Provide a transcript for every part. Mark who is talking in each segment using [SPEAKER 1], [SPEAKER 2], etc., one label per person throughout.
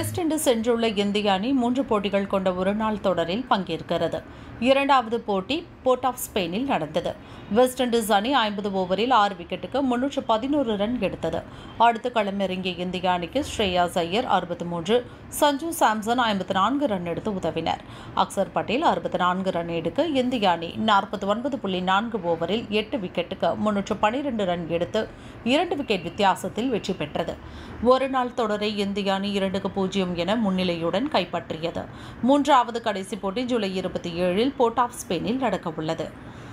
[SPEAKER 1] west Indies சென்றுள்ள இந்திய அணி மூன்று போட்டிகள் கொண்ட ஒருநாள் தொடரில் பங்கேற்கிறது இரண்டாவது போட்டி போர்ட் ஆஃப் ஸ்பெயினில் நடந்தது வெஸ்ட் இண்டீஸ் அணி ஐம்பது ஓவரில் ஆறு விக்கெட்டுக்கு முன்னூற்று பதினோரு ரன் எடுத்தது அடுத்து களமிறங்கிய இந்திய அணிக்கு ஸ்ரேயாஸ் ஐயர் அறுபத்தி மூன்று சஞ்சு சாம்சன் ஐம்பத்தி நான்கு ரன் எடுத்து உதவினர் அக்சர் பட்டேல் அறுபத்தி நான்கு ரன் எடுக்க இந்திய அணி நாற்பத்தி ஒன்பது புள்ளி நான்கு ஓவரில் எட்டு விக்கெட்டுக்கு முன்னூற்று பனிரெண்டு ரன் எடுத்து இரண்டு விக்கெட் வித்தியாசத்தில் வெற்றி பெற்றது ஒருநாள் தொடரை இந்திய அணி இரண்டுக்கு பூஜ்ஜியம் என முன்னிலையுடன் கைப்பற்றியது மூன்றாவது கடைசி போட்டி ஜூலை இருபத்தி ஏழில் போர்ட் ஆஃப் ஸ்பெயினில் நடக்கவுள்ளது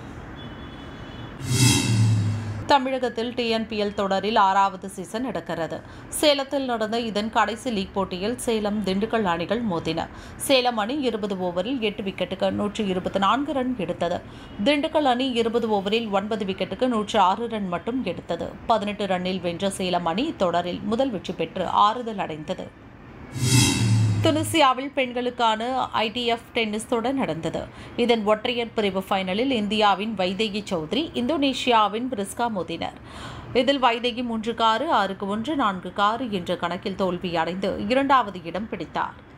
[SPEAKER 1] தமிழகத்தில் டிஎன்பிஎல் தொடரில் ஆறாவது சீசன் நடக்கிறது சேலத்தில் நடந்த இதன் கடைசி லீக் போட்டியில் சேலம் திண்டுக்கல் அணிகள் மோதின சேலம் அணி இருபது ஓவரில் எட்டு விக்கெட்டுக்கு நூற்று இருபத்தி நான்கு ரன் எடுத்தது திண்டுக்கல் அணி இருபது ஓவரில் ஒன்பது விக்கெட்டுக்கு நூற்று ஆறு ரன் மட்டும் எடுத்தது பதினெட்டு ரன்னில் வென்ற சேலம் அணி இத்தொடரில் முதல் வெற்றி பெற்று ஆறுதல் அடைந்தது துனிசியாவில் பெண்களுக்கான ஐடிஎஃப் டென்னிஸ் தொடர் நடந்தது இதன் ஒற்றையர் பிரிவு ஃபைனலில் இந்தியாவின் வைதேகி சௌத்ரி இந்தோனேஷியாவின் பிரிஸ்கா மோதினர் இதில் வைதேகி மூன்று காரு ஆறுக்கு ஒன்று நான்கு காரு என்ற கணக்கில் தோல்வி அடைந்து இரண்டாவது இடம் பிடித்தார்